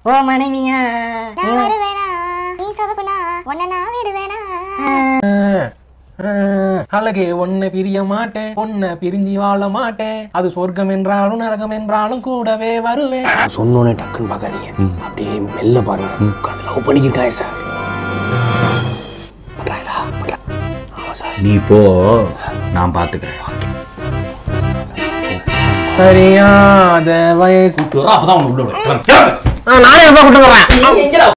ஓ மனைவியா நான் வருவேனா நீ சொதப்புனா உன்னை நான் விடுவேனா அழகே ஒன்ன பிரிய மாட்டேன் பொண்ண பிரிஞ்சு வாழ மாட்டேன் அது சொர்க்கம் என்றாலும் நரகம் என்றாலும் கூடவே வருவேன் சொன்னோன்னே டக்குன்னு பார்க்காதீங்க அப்படியே மெல்ல பாருங்க உட்காந்து லவ் பண்ணிக்கிருக்காங்க சார் பண்றாங்களா பண்றா ஆமா சார் நீ போ நான் பாத்துக்கிறேன் சரியாத வயசு அப்பதான் உனக்கு உள்ள விடுவேன். நானே எப்ப கூட்டு வரேன்